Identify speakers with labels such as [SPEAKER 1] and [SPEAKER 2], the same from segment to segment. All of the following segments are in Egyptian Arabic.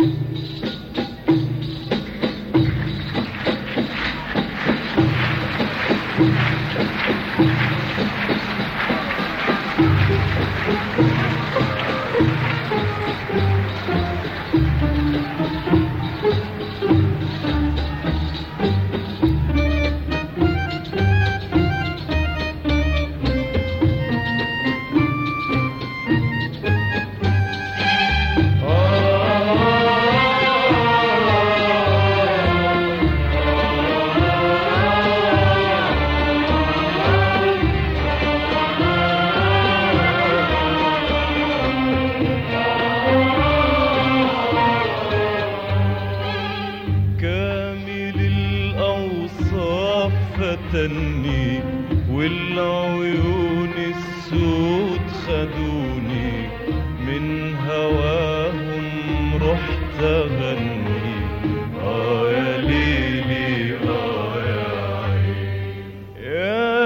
[SPEAKER 1] كامل الأوصاف فتني والعيون السود خدوني من هواهم رحت أغني آه يا ليلي آه يا عيني يا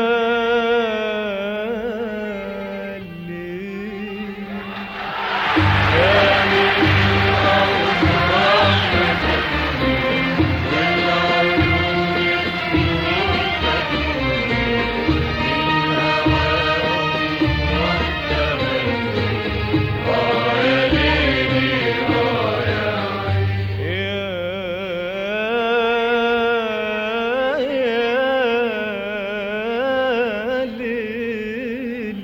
[SPEAKER 1] ليلي يا ليل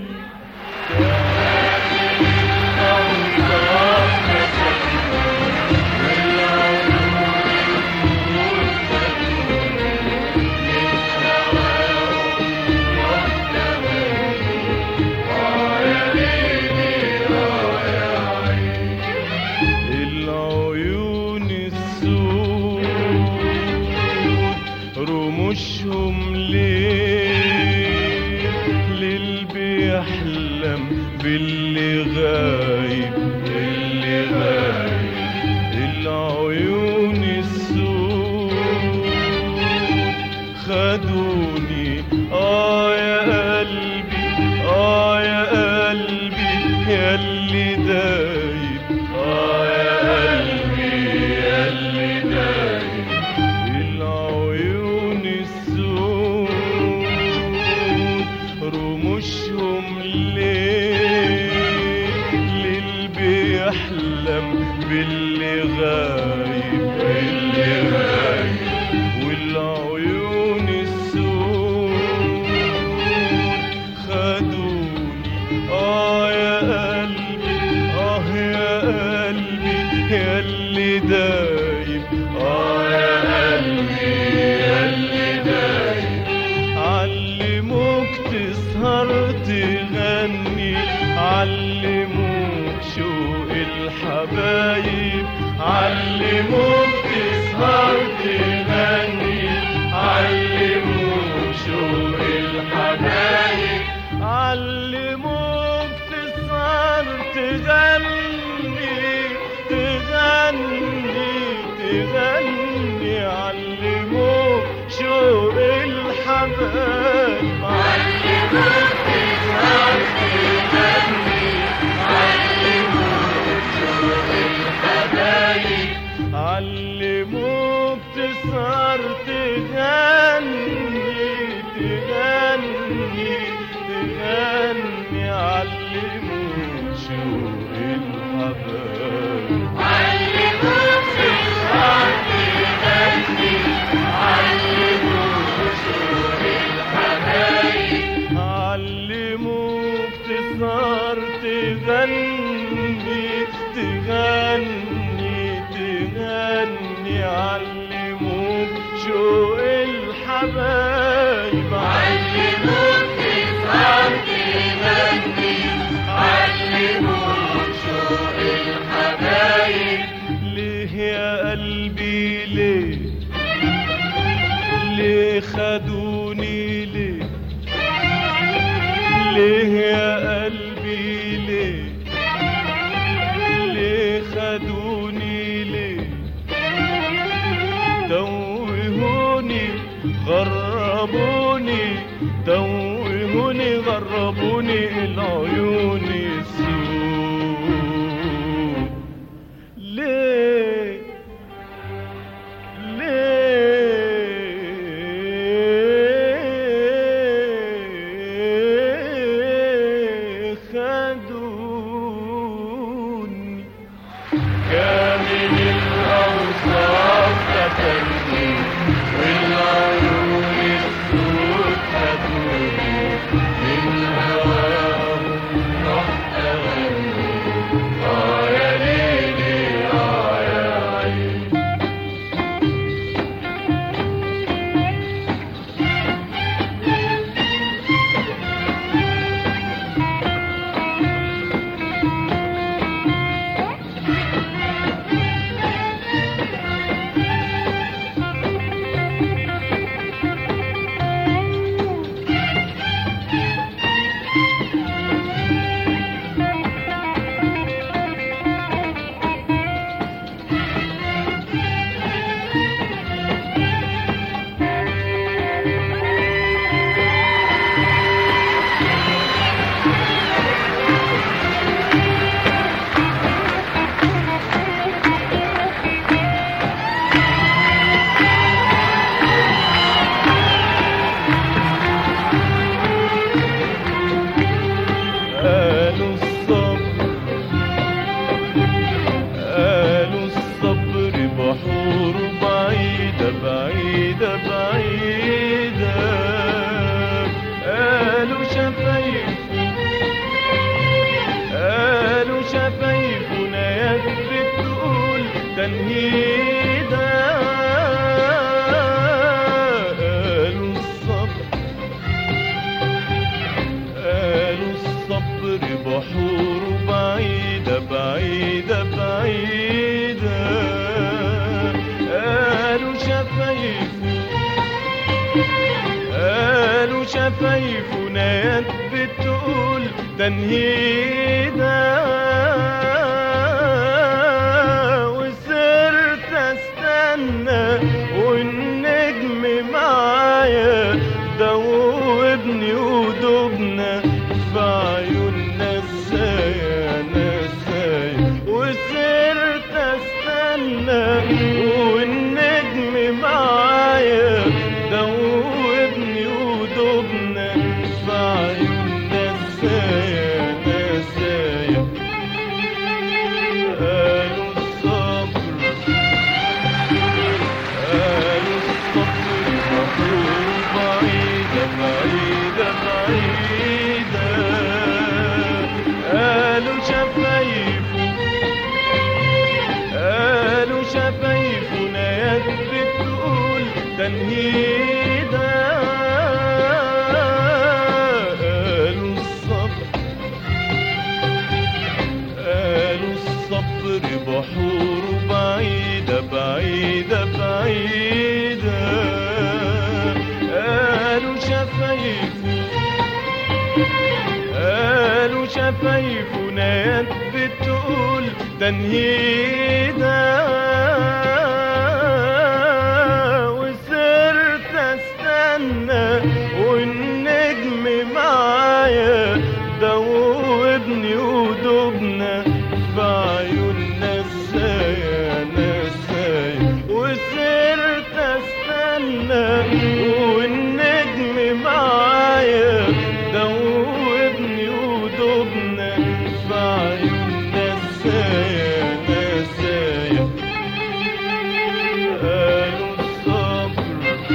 [SPEAKER 1] العيون السود رموشهم ليه ليل بيحلم باللي غايب اللي غايب العيون السود خدوني اه يا قلبي اه يا قلبي يا اللي دايب اه يا قلبي يا اللي دايب العيون السود رموشهم ليه ليل بيحلم باللي غايب اللي غايب والعيون السود خدوني اه يا قلبي اه يا قلبي يا اللي دايب اه يا قلبي يا اللي دايب علموك تسهر تغني علموك شوق الحبايب علموك تسهر تغني علموك شوق الحبايب علموك تسهر تغني تغني تغني علموك شوق الحبايب علموك تسهر تغني تغني تغني علموك شوق الحبايب علموك تسهر تغني تغني تغني علموك شوق الحبايب علموك تسهر تغني علموك شوق الحبايب ليه يا قلبي ليه ليه خدوني ليه ليه يا قلبي ليه ليه خدوني ليه توهوني غربوني توهوني غربوني العيون السود ليه تنهيدا قالوا الصبر قالوا الصبر بحور بعيدة بعيدة بعيدة قالوا شفايفه قالوا شفايفه نايات بتقول تنهيدا وصرت استنى والنجم معايا دوبني ودوبنا في عيوننا ازاي انا ازاي وصرت استنى والنجم معايا دوبني ودوبنا في عيوننا ازاي انا ازاي قالوا الصبر قالوا الصبر مطلوب بعيدة بعيدة بعيدة قالوا شفايفه قالوا شفايفه نايات بتقول تنهيدا قالوا الصبر قالوا الصبر بحور بعيدة بعيدة بعيدة قالوا شفايفه قالوا شفايفه نايات بتقول تنهيدا وصرت استنى والنجم معايا دوبني ودوبنا في عيوننا ازاي انا ازاي وصرت استنى والنجم معايا دوبني ودوبنا في عيوننا ازاي انا ازاي قالوا الصبر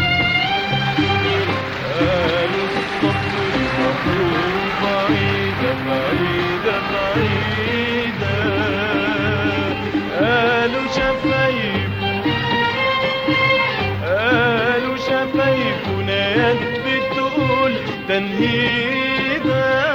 [SPEAKER 1] قالوا الصبر مطلوب بعيدة بعيدة بعيدة قالوا شفايفه قالوا شفايفه نايات بتقول تنهيدا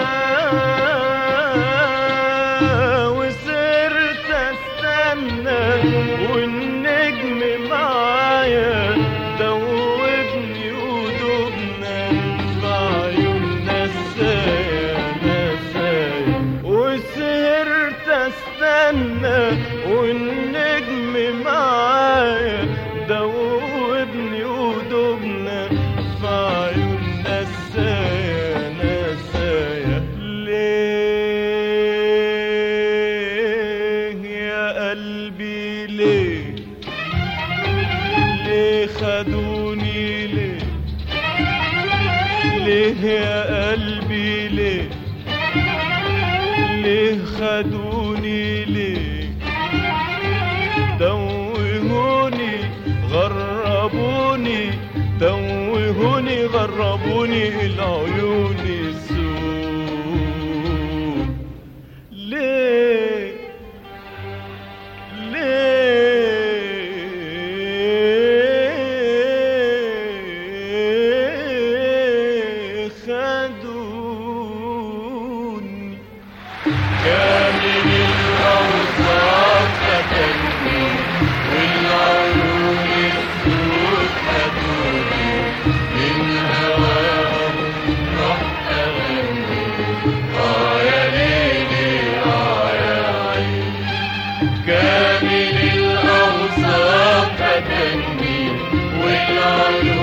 [SPEAKER 1] وصرت استنى والنجم معايا دوبني ودوبنا في عيوننا ازاي انا ازاي وسهرت استنى والنجم معايا دوبني ودوبنا في عيوننا ازاي انا ازاي ليه يا قلبي ليه ليه خدوني ليه ليه يا قلبي ليه ليه خدوني ليه توهوني غربوني توهوني غربوني العيون السود ليه ليه خدوني كامل الأوصاف فتني والعيون السود خدوني من هواهم رحت أغني آه يا ليلي آه يا عيني كامل الأوصاف فتني والعيون